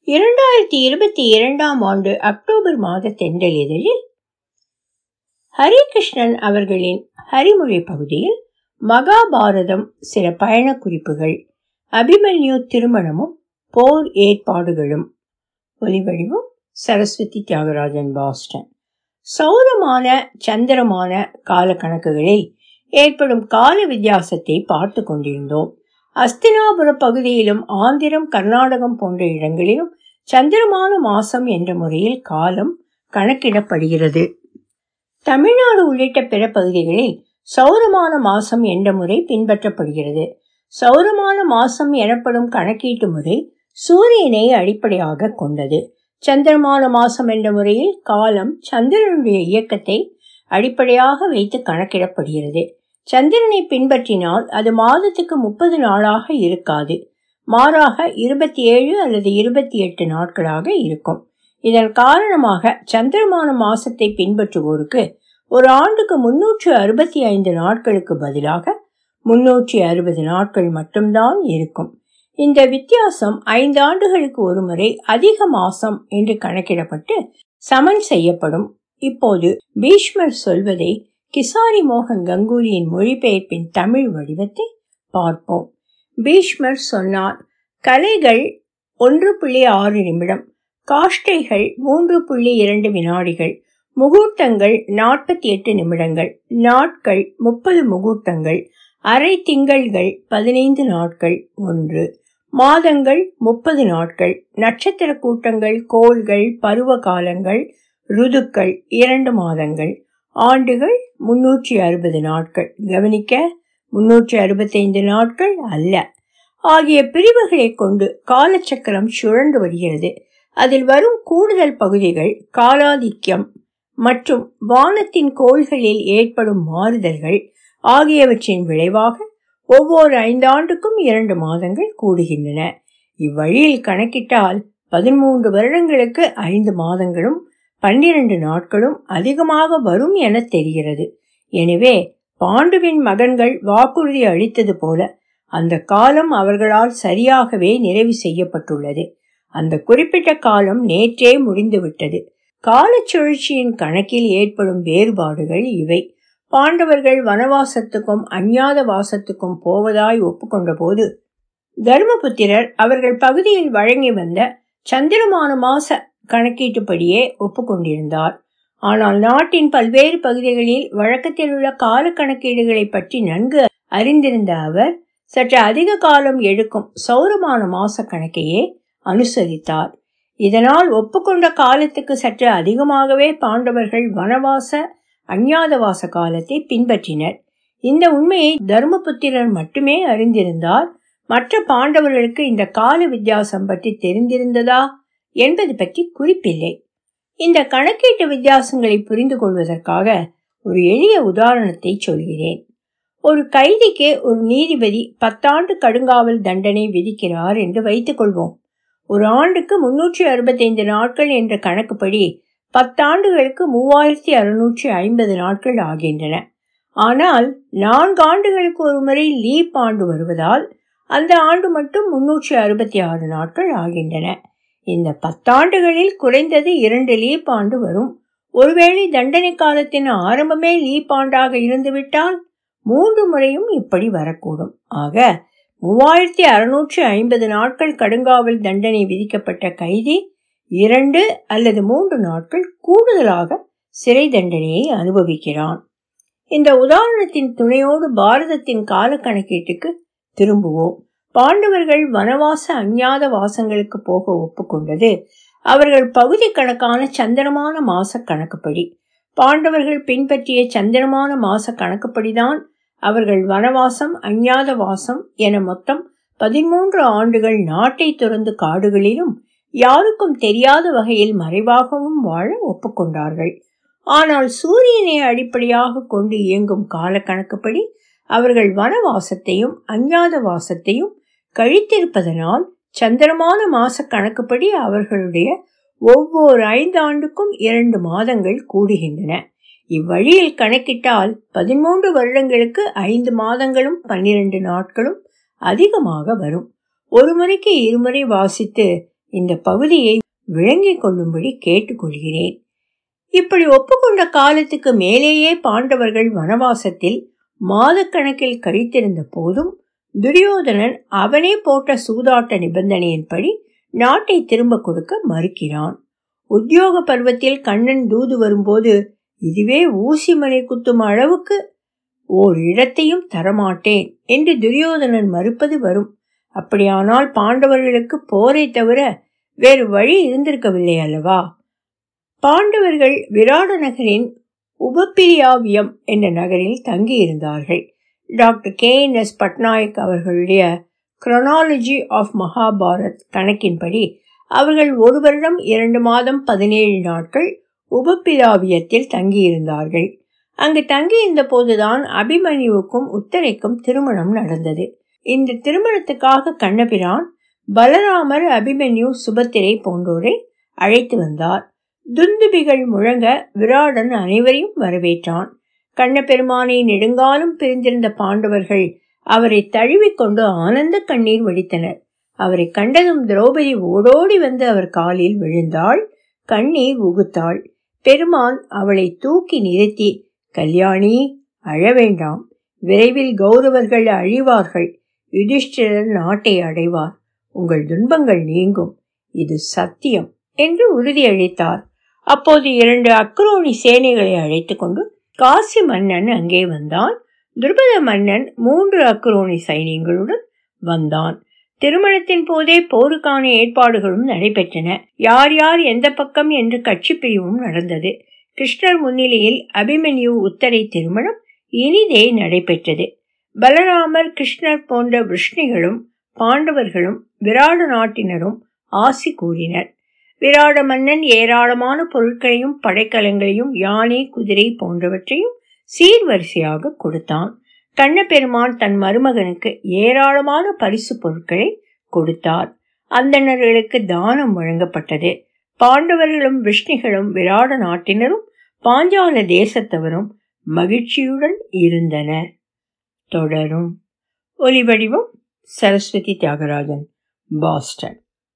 இரண்டாயிரத்தி இருபத்தி இரண்டாம் ஆண்டு அக்டோபர் மாத தென்றல் இதழில் ஹரிகிருஷ்ணன் அவர்களின் ஹரிமொழி பகுதியில் மகாபாரதம் சில பயண குறிப்புகள் அபிமன்யு திருமணமும் போர் ஏற்பாடுகளும் ஒலிவடிவம் சரஸ்வதி தியாகராஜன் பாஸ்டன் சௌரமான சந்திரமான கால கணக்குகளில் ஏற்படும் கால வித்தியாசத்தை பார்த்து கொண்டிருந்தோம் அஸ்தினாபுர பகுதியிலும் ஆந்திரம் கர்நாடகம் போன்ற இடங்களிலும் சந்திரமான மாசம் என்ற முறையில் காலம் கணக்கிடப்படுகிறது தமிழ்நாடு உள்ளிட்ட பிற பகுதிகளில் சௌரமான மாசம் என்ற முறை பின்பற்றப்படுகிறது சௌரமான மாசம் எனப்படும் கணக்கீட்டு முறை சூரியனை அடிப்படையாக கொண்டது சந்திரமான மாசம் என்ற முறையில் காலம் சந்திரனுடைய இயக்கத்தை அடிப்படையாக வைத்து கணக்கிடப்படுகிறது சந்திரனை பின்பற்றினால் அது மாதத்துக்கு முப்பது நாளாக இருக்காது மாறாக இருபத்தி ஏழு அல்லது இருபத்தி எட்டு நாட்களாக இருக்கும் இதன் காரணமாக சந்திரமான மாசத்தை பின்பற்றுவோருக்கு ஒரு ஆண்டுக்கு முன்னூற்று அறுபத்தி ஐந்து நாட்களுக்கு பதிலாக முன்னூற்றி அறுபது நாட்கள் மட்டும்தான் இருக்கும் இந்த வித்தியாசம் ஐந்து ஆண்டுகளுக்கு ஒரு முறை அதிக மாசம் என்று கணக்கிடப்பட்டு சமன் செய்யப்படும் இப்போது பீஷ்மர் சொல்வதை கிசாரி மோகன் கங்குலியின் மொழிபெயர்ப்பின் தமிழ் வடிவத்தை பார்ப்போம் பீஷ்மர் சொன்னார் கலைகள் ஒன்று புள்ளி ஆறு நிமிடம் காஷ்டைகள் மூன்று புள்ளி இரண்டு வினாடிகள் முகூர்த்தங்கள் நாற்பத்தி எட்டு நிமிடங்கள் நாட்கள் முப்பது முகூர்த்தங்கள் அரை திங்கள்கள் பதினைந்து நாட்கள் ஒன்று மாதங்கள் முப்பது நாட்கள் நட்சத்திர கூட்டங்கள் கோள்கள் பருவ காலங்கள் ருதுக்கள் இரண்டு மாதங்கள் ஆண்டுகள் முன்னூற்றி அறுபது நாட்கள் கவனிக்க முன்னூற்றி அறுபத்தைந்து நாட்கள் அல்ல ஆகிய பிரிவுகளை கொண்டு காலச்சக்கரம் சுழண்டு வருகிறது அதில் வரும் கூடுதல் பகுதிகள் காலாதிக்கம் மற்றும் வானத்தின் கோள்களில் ஏற்படும் மாறுதல்கள் ஆகியவற்றின் விளைவாக ஒவ்வொரு ஐந்தாண்டுக்கும் இரண்டு மாதங்கள் கூடுகின்றன இவ்வழியில் கணக்கிட்டால் பதிமூன்று வருடங்களுக்கு ஐந்து மாதங்களும் பன்னிரண்டு நாட்களும் அதிகமாக வரும் என தெரிகிறது எனவே பாண்டுவின் மகன்கள் வாக்குறுதி அளித்தது போல அந்த காலம் அவர்களால் சரியாகவே நிறைவு செய்யப்பட்டுள்ளது அந்த குறிப்பிட்ட காலம் நேற்றே முடிந்துவிட்டது கால சுழற்சியின் கணக்கில் ஏற்படும் வேறுபாடுகள் இவை பாண்டவர்கள் வனவாசத்துக்கும் அஞ்ஞாத வாசத்துக்கும் போவதாய் ஒப்புக்கொண்ட போது தர்மபுத்திரர் அவர்கள் பகுதியில் வழங்கி வந்த சந்திரமான மாச கணக்கீட்டுப்படியே ஒப்புக்கொண்டிருந்தார் ஆனால் நாட்டின் பல்வேறு பகுதிகளில் வழக்கத்தில் உள்ள கால கணக்கீடுகளை பற்றி நன்கு அறிந்திருந்த அவர் சற்று அதிக காலம் எடுக்கும் சௌரமான மாச கணக்கையே அனுசரித்தார் இதனால் ஒப்புக்கொண்ட காலத்துக்கு சற்று அதிகமாகவே பாண்டவர்கள் வனவாச அஞ்ஞாதவாச காலத்தை பின்பற்றினர் இந்த உண்மையை தர்மபுத்திரர் மட்டுமே அறிந்திருந்தார் மற்ற பாண்டவர்களுக்கு இந்த கால வித்தியாசம் பற்றி தெரிந்திருந்ததா என்பது பற்றி குறிப்பில்லை இந்த கணக்கீட்டு வித்தியாசங்களை புரிந்து கொள்வதற்காக ஒரு எளிய உதாரணத்தை சொல்கிறேன் ஒரு கைதிக்கு ஒரு நீதிபதி பத்தாண்டு கடுங்காவல் தண்டனை விதிக்கிறார் என்று வைத்துக் கொள்வோம் ஒரு ஆண்டுக்கு முன்னூற்றி அறுபத்தைந்து நாட்கள் என்ற கணக்குப்படி பத்தாண்டுகளுக்கு மூவாயிரத்தி அறுநூற்றி ஐம்பது நாட்கள் ஆகின்றன ஆனால் நான்கு ஆண்டுகளுக்கு ஒரு முறை லீப் ஆண்டு வருவதால் அந்த ஆண்டு மட்டும் முன்னூற்றி அறுபத்தி ஆறு நாட்கள் ஆகின்றன இந்த பத்தாண்டுகளில் குறைந்தது இரண்டு லீப் ஆண்டு வரும் ஒருவேளை தண்டனை காலத்தின் ஆரம்பமே லீப் ஆண்டாக இருந்துவிட்டால் மூன்று முறையும் இப்படி வரக்கூடும் ஆக மூவாயிரத்தி அறுநூற்றி ஐம்பது நாட்கள் கடுங்காவல் தண்டனை விதிக்கப்பட்ட கைதி இரண்டு அல்லது மூன்று நாட்கள் கூடுதலாக சிறை தண்டனையை அனுபவிக்கிறான் இந்த உதாரணத்தின் துணையோடு பாரதத்தின் கால கணக்கீட்டுக்கு திரும்புவோம் பாண்டவர்கள் வனவாச அஞ்ஞாத வாசங்களுக்கு போக ஒப்புக்கொண்டது அவர்கள் பகுதி கணக்கான சந்திரமான மாச கணக்குப்படி பாண்டவர்கள் பின்பற்றிய சந்திரமான மாச கணக்குப்படிதான் அவர்கள் வனவாசம் அஞ்ஞாத வாசம் என மொத்தம் பதிமூன்று ஆண்டுகள் நாட்டை துறந்து காடுகளிலும் யாருக்கும் தெரியாத வகையில் மறைவாகவும் வாழ ஒப்புக்கொண்டார்கள் ஆனால் சூரியனை அடிப்படையாக கொண்டு இயங்கும் கால கணக்குப்படி அவர்கள் வனவாசத்தையும் அஞ்ஞாத வாசத்தையும் கழித்திருப்பதனால் சந்திரமான மாச கணக்குப்படி அவர்களுடைய ஒவ்வொரு ஐந்து ஆண்டுக்கும் இரண்டு மாதங்கள் கூடுகின்றன இவ்வழியில் கணக்கிட்டால் பதிமூன்று வருடங்களுக்கு ஐந்து மாதங்களும் பன்னிரண்டு நாட்களும் அதிகமாக வரும் ஒரு முறைக்கு இருமுறை வாசித்து இந்த பகுதியை விளங்கிக் கொள்ளும்படி கேட்டுக்கொள்கிறேன் இப்படி ஒப்புக்கொண்ட காலத்துக்கு மேலேயே பாண்டவர்கள் வனவாசத்தில் மாதக்கணக்கில் கழித்திருந்த போதும் துரியோதனன் அவனே போட்ட சூதாட்ட நிபந்தனையின்படி நாட்டை திரும்ப கொடுக்க மறுக்கிறான் உத்தியோக பருவத்தில் கண்ணன் தூது வரும்போது இதுவே ஊசி மலை குத்தும் அளவுக்கு ஓர் இடத்தையும் தரமாட்டேன் என்று துரியோதனன் மறுப்பது வரும் அப்படியானால் பாண்டவர்களுக்கு போரை தவிர வேறு வழி இருந்திருக்கவில்லை அல்லவா பாண்டவர்கள் விராட நகரின் உபப்பிரியாவியம் என்ற நகரில் தங்கியிருந்தார்கள் doctor K N S Patnaik அவர்களுடைய குரோனாலஜி ஆஃப் மகாபாரத் கணக்கின்படி அவர்கள் ஒரு வருடம் இரண்டு மாதம் பதினேழு நாட்கள் உபப்பிராவியத்தில் தங்கியிருந்தார்கள் அங்கு தங்கியிருந்த போதுதான் அபிமன்யுவுக்கும் உத்தரைக்கும் திருமணம் நடந்தது இந்த திருமணத்துக்காக கண்ணபிரான் பலராமர் அபிமன்யு சுபத்திரை போன்றோரை அழைத்து வந்தார் துந்துபிகள் முழங்க விராடன் அனைவரையும் வரவேற்றான் கண்ணபெருமானை நெடுங்காலம் பிரிந்திருந்த பாண்டவர்கள் அவரை தழுவிக்கொண்டு ஆனந்த கண்ணீர் வடித்தனர் அவரை கண்டதும் திரௌபதி ஓடோடி வந்து அவர் காலில் விழுந்தாள் கண்ணீர் உகுத்தாள் பெருமான் அவளை தூக்கி நிறுத்தி கல்யாணி அழ வேண்டாம் விரைவில் கௌரவர்கள் அழிவார்கள் யுதிஷ்டிரர் நாட்டை அடைவார் உங்கள் துன்பங்கள் நீங்கும் இது சத்தியம் என்று உறுதியளித்தார் அப்போது இரண்டு அக்ரோனி சேனைகளை அழைத்து கொண்டு காசி மன்னன் அங்கே வந்தான் துருபத மன்னன் மூன்று அக்ரோனி சைனியங்களுடன் வந்தான் திருமணத்தின் போதே போருக்கான ஏற்பாடுகளும் நடைபெற்றன யார் யார் எந்த பக்கம் என்று கட்சி பிரிவும் நடந்தது கிருஷ்ணர் முன்னிலையில் அபிமன்யு உத்தரை திருமணம் இனிதே நடைபெற்றது பலராமர் கிருஷ்ணர் போன்ற விஷ்ணிகளும் பாண்டவர்களும் விராட நாட்டினரும் ஆசி கூறினர் விராட மன்னன் ஏராளமான பொருட்களையும் படைக்கலங்களையும் யானை குதிரை போன்றவற்றையும் சீர்வரிசையாக கொடுத்தான் கண்ணபெருமான் தன் மருமகனுக்கு ஏராளமான பரிசு பொருட்களை கொடுத்தார் அந்தணர்களுக்கு தானம் வழங்கப்பட்டது பாண்டவர்களும் விஷ்ணிகளும் விராட நாட்டினரும் பாஞ்சால தேசத்தவரும் மகிழ்ச்சியுடன் இருந்தனர் தொடரும் ஒலிவடிவம் சரஸ்வதி தியாகராஜன் பாஸ்டன்